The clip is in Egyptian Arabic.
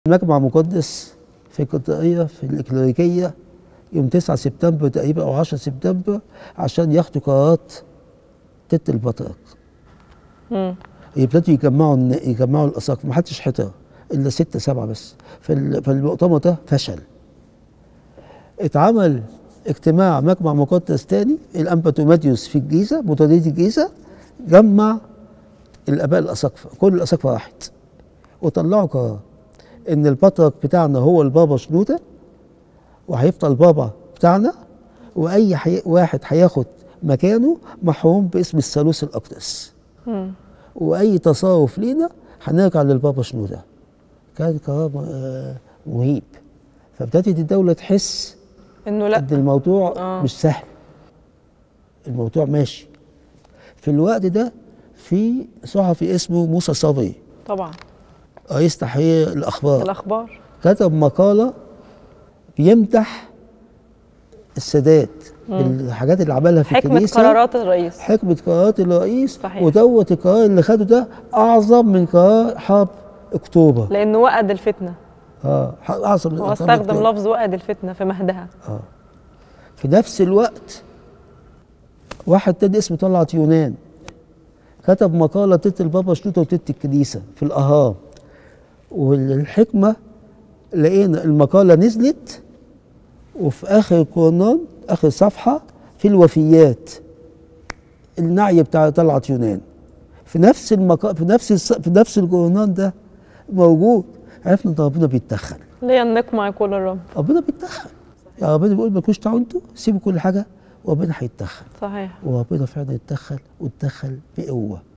مجمع مقدس في القطائية في الإكليريكية يوم 9 سبتمبر تقريبا أو 10 سبتمبر عشان ياخدوا قرارات ضد البطرك مم. يبتدوا يجمعوا الن- يجمعوا الأساقفة ما حدش حضر إلا ستة سبعة بس فال- فالمؤتمر ده فشل اتعمل اجتماع مجمع مقدس تاني الأنبا توماديوس في الجيزة مديرية الجيزة جمع الآباء الأساقفة كل الأساقفة راحت وطلعوا قرار إن البطرك بتاعنا هو البابا شنودة وهيفضل بابا بتاعنا وأي حي... واحد هياخد مكانه محروم باسم الثالوث الأقدس مم. واي تصرف لينا هنرجع للبابا شنودة كان قرار آه، مهيب فابتدت الدولة تحس انه لا ان الموضوع آه. مش سهل الموضوع ماشي في الوقت ده في صحفي اسمه موسى صبري طبعا رئيس تحرير الاخبار الاخبار كتب مقالة بيمدح السادات بالحاجات اللي عملها في حكمة الكنيسة قرارات الرئيس حكمة قرارات الرئيس صحيح. ودوت القرار اللي خده ده أعظم من قرار حرب أكتوبر لانه وقد الفتنه اه ح- أعظم من هو حرب استخدم أكتوبر. لفظ وقد الفتنه في مهدها في نفس الوقت واحد تاني اسمه طلعت يونان كتب مقالة ضد البابا شنودة وضد الكنيسة في الأهرام والحكمة لقينا المقالة نزلت وفي آخر القرنان آخر صفحة في الوفيات النعي بتاع طلعت يونان في نفس المقا... في نفس الص... في نفس القرنان ده موجود عرفنا ان ربنا بيتدخل ليه النقمة يقول الرب ربنا بيتدخل يا ربنا بيقول مالكوش دعوه انتوا سيبوا كل حاجه وربنا هيتدخل صحيح وربنا فعلا اتدخل واتدخل بقوه